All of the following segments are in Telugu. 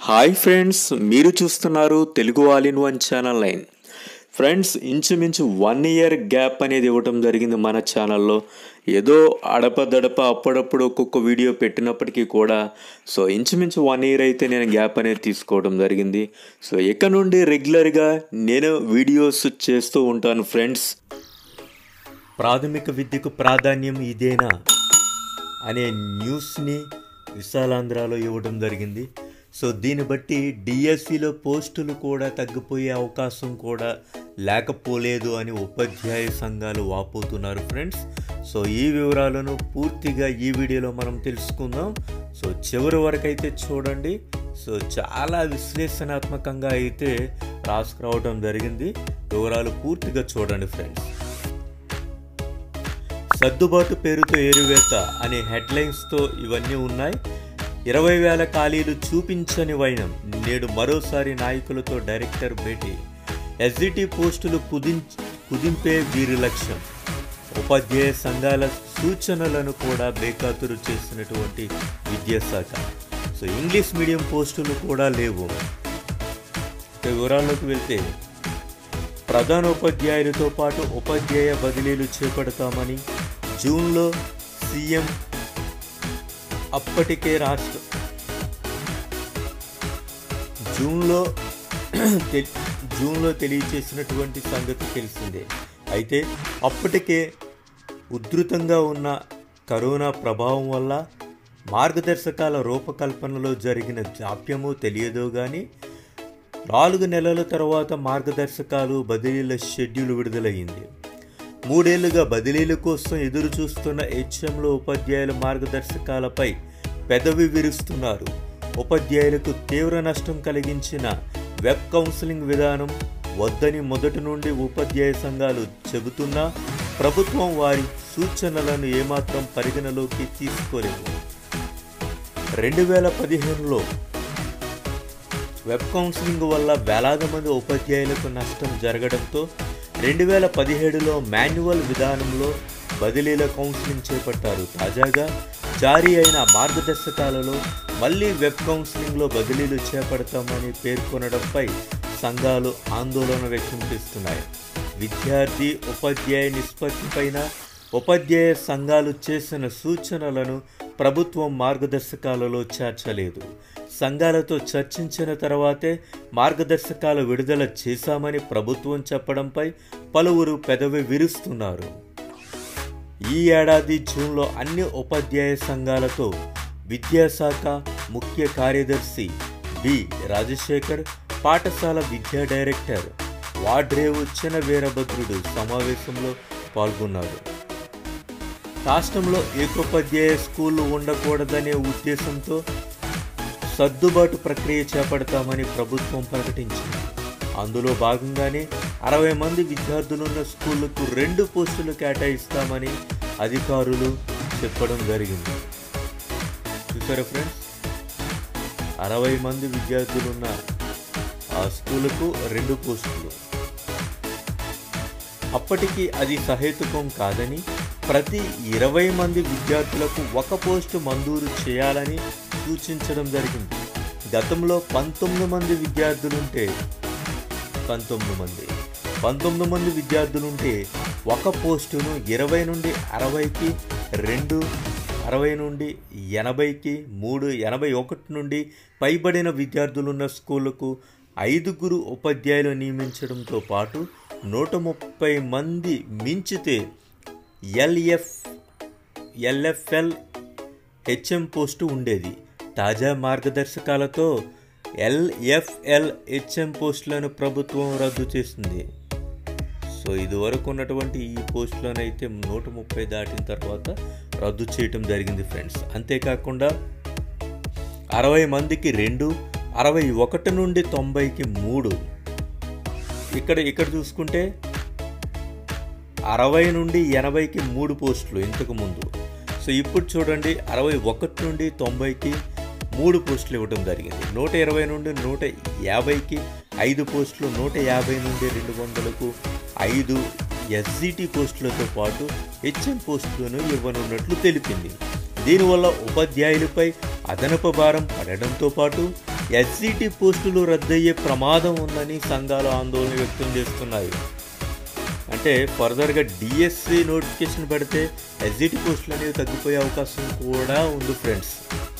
హాయ్ ఫ్రెండ్స్ మీరు చూస్తున్నారు Telugu all in one channel line friends ఇంచుమించు వన్ ఇయర్ గ్యాప్ అనేది ఇవ్వటం జరిగింది మన ఛానల్లో ఏదో అడపదడప అప్పుడప్పుడు ఒక్కొక్క వీడియో పెట్టినప్పటికీ కూడా సో ఇంచుమించు వన్ ఇయర్ అయితే నేను గ్యాప్ అనేది తీసుకోవడం జరిగింది సో ఇక నుండి రెగ్యులర్గా నేను వీడియోస్ చేస్తూ ఉంటాను ఫ్రెండ్స్ ప్రాథమిక విద్యకు ప్రాధాన్యం ఇదేనా అనే న్యూస్ని విశాలాంధ్రలో ఇవ్వడం జరిగింది సో దీన్ని బట్టి డిఎస్సిలో పోస్టులు కూడా తగ్గిపోయే అవకాశం కూడా లేకపోలేదు అని ఉపాధ్యాయ సంఘాలు వాపోతున్నారు ఫ్రెండ్స్ సో ఈ వివరాలను పూర్తిగా ఈ వీడియోలో మనం తెలుసుకుందాం సో చివరి వరకు అయితే చూడండి సో చాలా విశ్లేషణాత్మకంగా అయితే రాసుకురావడం జరిగింది వివరాలు పూర్తిగా చూడండి ఫ్రెండ్స్ సర్దుబాటు పేరుతో ఏరువేత అనే హెడ్లైన్స్తో ఇవన్నీ ఉన్నాయి ఇరవై వేల ఖాళీలు చూపించని వైనం నేడు మరోసారి నాయకులతో డైరెక్టర్ భేటీ ఎస్జిటి పోస్టులు కుదించ కుదింపే వీరి లక్ష్యం ఉపాధ్యాయ సంఘాల సూచనలను కూడా బేఖాతురు చేసినటువంటి విద్యాశాఖ సో ఇంగ్లీష్ మీడియం పోస్టులు కూడా లేవు ఇక వివరాల్లోకి వెళ్తే ప్రధాన ఉపాధ్యాయులతో పాటు ఉపాధ్యాయ బదిలీలు చేపడతామని జూన్లో సీఎం అప్పటికే రాష్ట్ర జూన్లో తె- జూన్లో తెలియచేసినటువంటి సంగతి తెలిసిందే అయితే అప్పటికే ఉధృతంగా ఉన్న కరోనా ప్రభావం వల్ల మార్గదర్శకాల రూపకల్పనలో జరిగిన జాప్యమో తెలియదో కానీ నాలుగు నెలల తర్వాత మార్గదర్శకాలు బదిలీల షెడ్యూల్ విడుదలయ్యింది మూడేళ్లుగా బదిలీల కోసం ఎదురు చూస్తున్న హెచ్ఎంలో ఉపాధ్యాయుల మార్గదర్శకాలపై పెదవి విరుస్తున్నారు ఉపాధ్యాయులకు తీవ్ర నష్టం కలిగించిన వెబ్ కౌన్సిలింగ్ విధానం వద్దని మొదటి నుండి ఉపాధ్యాయ సంఘాలు చెబుతున్నా ప్రభుత్వం వారి సూచనలను ఏమాత్రం పరిగణలోకి తీసుకోలేదు రెండు వేల పదిహేనులో వెబ్ కౌన్సిలింగ్ వల్ల వేలాది మంది ఉపాధ్యాయులకు నష్టం జరగడంతో రెండు వేల పదిహేడులో మాన్యువల్ విధానంలో బదిలీల కౌన్సిలింగ్ చేపట్టారు తాజాగా జారీ అయిన మార్గదర్శకాలలో మళ్ళీ వెబ్ కౌన్సిలింగ్లో బదిలీలు చేపడతామని పేర్కొనడంపై సంఘాలు ఆందోళన వ్యక్తం చేస్తున్నాయి విద్యార్థి ఉపాధ్యాయ నిష్పత్తిపైన ఉపాధ్యాయ సంఘాలు చేసిన సూచనలను ప్రభుత్వం మార్గదర్శకాలలో చేర్చలేదు సంఘాలతో చర్చించిన తర్వాతే మార్గదర్శకాలు విడుదల చేశామని ప్రభుత్వం చెప్పడంపై పలువురు పెదవి విరుస్తున్నారు ఈ ఏడాది జూన్లో అన్ని ఉపాధ్యాయ సంఘాలతో విద్యాశాఖ ముఖ్య కార్యదర్శి బి రాజశేఖర్ పాఠశాల విద్యా డైరెక్టర్ వాడ్రేవు చిన వీరభద్రుడు సమావేశంలో పాల్గొన్నారు రాష్ట్రంలో ఏకోపాధ్యాయ స్కూళ్లు ఉండకూడదనే ఉద్దేశంతో సర్దుబాటు ప్రక్రియ చేపడతామని ప్రభుత్వం ప్రకటించింది అందులో భాగంగానే అరవై మంది విద్యార్థులున్న స్కూళ్లకు రెండు పోస్టులు కేటాయిస్తామని అధికారులు చెప్పడం జరిగింది చూసారా ఫ్రెండ్స్ అరవై మంది విద్యార్థులున్న ఆ స్కూలుకు రెండు పోస్టులు అప్పటికి అది సహేతుకం కాదని ప్రతి ఇరవై మంది విద్యార్థులకు ఒక పోస్టు మంజూరు చేయాలని సూచించడం జరిగింది గతంలో పంతొమ్మిది మంది విద్యార్థులుంటే పంతొమ్మిది మంది పంతొమ్మిది మంది విద్యార్థులుంటే ఒక పోస్టును ఇరవై నుండి అరవైకి రెండు అరవై నుండి ఎనభైకి మూడు ఎనభై ఒకటి నుండి పైబడిన విద్యార్థులున్న స్కూళ్లకు ఐదుగురు ఉపాధ్యాయులు నియమించడంతో పాటు నూట ముప్పై మంది మించితే ఎల్ఎఫ్ ఎల్ఎఫ్ఎల్ హెచ్ఎం పోస్టు ఉండేది తాజా మార్గదర్శకాలతో ఎల్ఎఫ్ఎల్ హెచ్ఎం పోస్టులను ప్రభుత్వం రద్దు చేసింది సో ఇదివరకు ఉన్నటువంటి ఈ పోస్టులను నూట ముప్పై దాటిన తర్వాత రద్దు చేయటం జరిగింది ఫ్రెండ్స్ అంతేకాకుండా అరవై మందికి రెండు అరవై ఒకటి నుండి తొంభైకి మూడు ఇక్కడ ఇక్కడ చూసుకుంటే అరవై నుండి ఎనభైకి మూడు పోస్టులు ఇంతకు ముందు సో ఇప్పుడు చూడండి అరవై ఒకటి నుండి తొంభైకి మూడు పోస్టులు ఇవ్వడం జరిగింది నూట ఇరవై నుండి నూట యాభైకి ఐదు పోస్టులు నూట యాభై నుండి రెండు వందలకు ఐదు ఎస్జిటి పోస్టులతో పాటు హెచ్ఎం పోస్టులను ఇవ్వనున్నట్లు తెలిపింది దీనివల్ల ఉపాధ్యాయులపై అదనపు భారం పడడంతో పాటు ఎస్జిటి పోస్టులు రద్దయ్యే ప్రమాదం ఉందని సంఘాలు ఆందోళన వ్యక్తం చేస్తున్నాయి అంటే ఫర్దర్గా డిఎస్సి నోటిఫికేషన్ పెడితే ఎస్జిటి పోస్టులు అనేవి తగ్గిపోయే అవకాశం కూడా ఉంది ఫ్రెండ్స్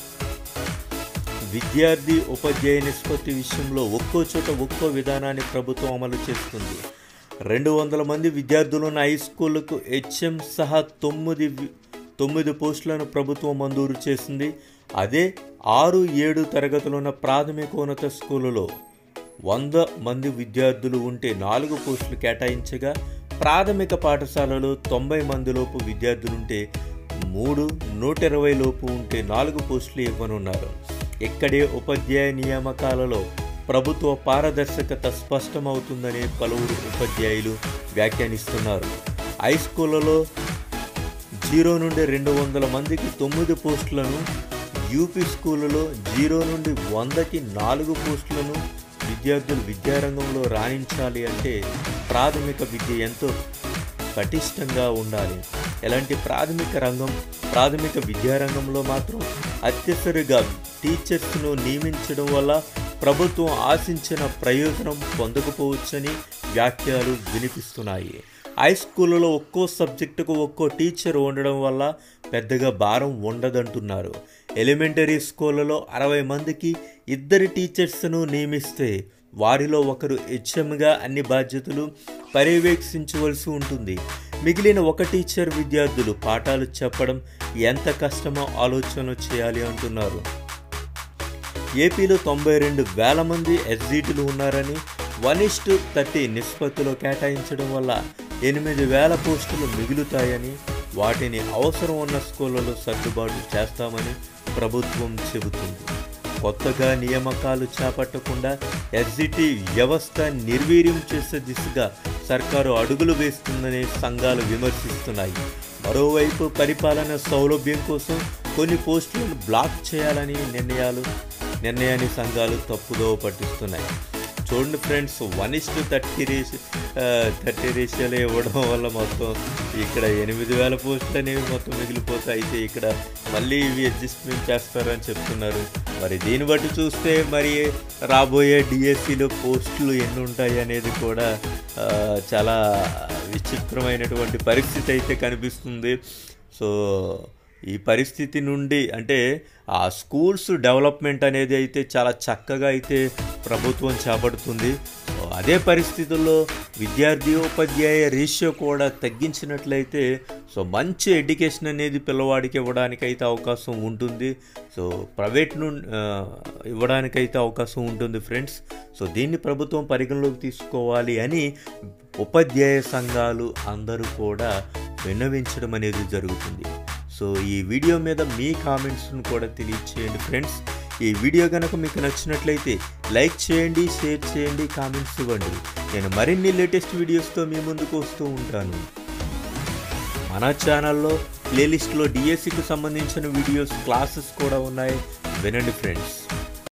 విద్యార్థి ఉపాధ్యాయ నిష్పత్తి విషయంలో ఒక్కో చోట ఒక్కో విధానాన్ని ప్రభుత్వం అమలు చేస్తుంది రెండు వందల మంది విద్యార్థులున్న హై స్కూళ్లకు హెచ్ఎం సహా తొమ్మిది వి- తొమ్మిది పోస్టులను ప్రభుత్వం మంజూరు చేసింది అదే ఆరు ఏడు తరగతులున్న ప్రాథమికోన్నత స్కూలులో వంద మంది విద్యార్థులు ఉంటే నాలుగు పోస్టులు కేటాయించగా ప్రాథమిక పాఠశాలలో తొంభై మందిలోపు విద్యార్థులుంటే మూడు నూట ఇరవై లోపు ఉంటే నాలుగు పోస్టులు ఇవ్వనున్నారు ఇక్కడే ఉపాధ్యాయ నియామకాలలో ప్రభుత్వ పారదర్శకత స్పష్టమవుతుందని పలువురు ఉపాధ్యాయులు వ్యాఖ్యానిస్తున్నారు హై స్కూళ్ళలో జీరో నుండి రెండు వందల మందికి తొమ్మిది పోస్టులను యూపీ స్కూళ్ళలో జీరో నుండి వందకి నాలుగు పోస్టులను విద్యార్థులు విద్యారంగంలో రాణించాలి అంటే ప్రాథమిక విద్య ఎంతో పటిష్టంగా ఉండాలి ఎలాంటి ప్రాథమిక రంగం ప్రాథమిక విద్యారంగంలో మాత్రం అత్యవసరిగా టీచర్స్ను నియమించడం వల్ల ప్రభుత్వం ఆశించిన ప్రయోజనం పొందకపోవచ్చని వ్యాఖ్యలు వినిపిస్తున్నాయి హై స్కూళ్ళలో ఒక్కో సబ్జెక్టుకు ఒక్కో టీచర్ ఉండడం వల్ల పెద్దగా భారం ఉండదంటున్నారు ఎలిమెంటరీ స్కూళ్ళలో అరవై మందికి ఇద్దరు టీచర్స్ను నియమిస్తే వారిలో ఒకరు హెచ్ఎంగా అన్ని బాధ్యతలు పర్యవేక్షించవలసి ఉంటుంది మిగిలిన ఒక టీచర్ విద్యార్థులు పాఠాలు చెప్పడం ఎంత కష్టమో ఆలోచన చేయాలి అంటున్నారు ఏపీలో తొంభై రెండు వేల మంది ఎస్జీటీలు ఉన్నారని వన్ ఇస్టు థర్టీ నిష్పత్తిలో కేటాయించడం వల్ల ఎనిమిది వేల పోస్టులు మిగులుతాయని వాటిని అవసరం ఉన్న స్కూళ్ళలో సర్దుబాటు చేస్తామని ప్రభుత్వం చెబుతుంది కొత్తగా నియామకాలు చేపట్టకుండా ఎస్జిటి వ్యవస్థ నిర్వీర్యం చేసే దిశగా సర్కారు అడుగులు వేస్తుందని సంఘాలు విమర్శిస్తున్నాయి మరోవైపు పరిపాలన సౌలభ్యం కోసం కొన్ని పోస్టులను బ్లాక్ చేయాలని నిర్ణయాలు నిర్ణయాన్ని సంఘాలు తప్పుదోవ పట్టిస్తున్నాయి చూడండి friends one is to thirty రేషి థర్టీ రేషియోలో ఇవ్వడం వల్ల మొత్తం ఇక్కడ ఎనిమిది వేల పోస్టులు అనేవి మొత్తం మిగిలిపోతాయి అయితే ఇక్కడ మళ్ళీ ఇవి అడ్జస్ట్మెంట్ చేస్తారని చెప్తున్నారు మరి దీన్ని బట్టి చూస్తే మరి రాబోయే డిఎస్సిలో పోస్టులు ఎన్ని ఉంటాయి అనేది కూడా ఆ, చాలా విచిత్రమైనటువంటి పరిస్థితి అయితే కనిపిస్తుంది సో ఈ పరిస్థితి నుండి అంటే ఆ స్కూల్స్ డెవలప్మెంట్ అనేది అయితే చాలా చక్కగా అయితే ప్రభుత్వం చేపడుతుంది సో అదే పరిస్థితుల్లో విద్యార్థి ఉపాధ్యాయ రేషియో కూడా తగ్గించినట్లయితే సో మంచి ఎడ్యుకేషన్ అనేది పిల్లవాడికి ఇవ్వడానికి అయితే అవకాశం ఉంటుంది సో ప్రైవేట్ నుండి ఇవ్వడానికైతే అవకాశం ఉంటుంది ఫ్రెండ్స్ సో దీన్ని ప్రభుత్వం పరిగణలోకి తీసుకోవాలి అని ఉపాధ్యాయ సంఘాలు అందరూ కూడా విన్నవించడం అనేది జరుగుతుంది సో ఈ వీడియో మీద మీ కామెంట్స్ను కూడా తెలియచేయండి ఫ్రెండ్స్ ఈ వీడియో కనుక మీకు నచ్చినట్లయితే లైక్ చేయండి షేర్ చేయండి కామెంట్స్ ఇవ్వండి నేను మరిన్ని లేటెస్ట్ వీడియోస్తో మీ ముందుకు వస్తూ ఉంటాను మన ఛానల్లో ప్లేలిస్ట్లో డిఎస్సికి సంబంధించిన వీడియోస్ క్లాసెస్ కూడా ఉన్నాయి వినండి ఫ్రెండ్స్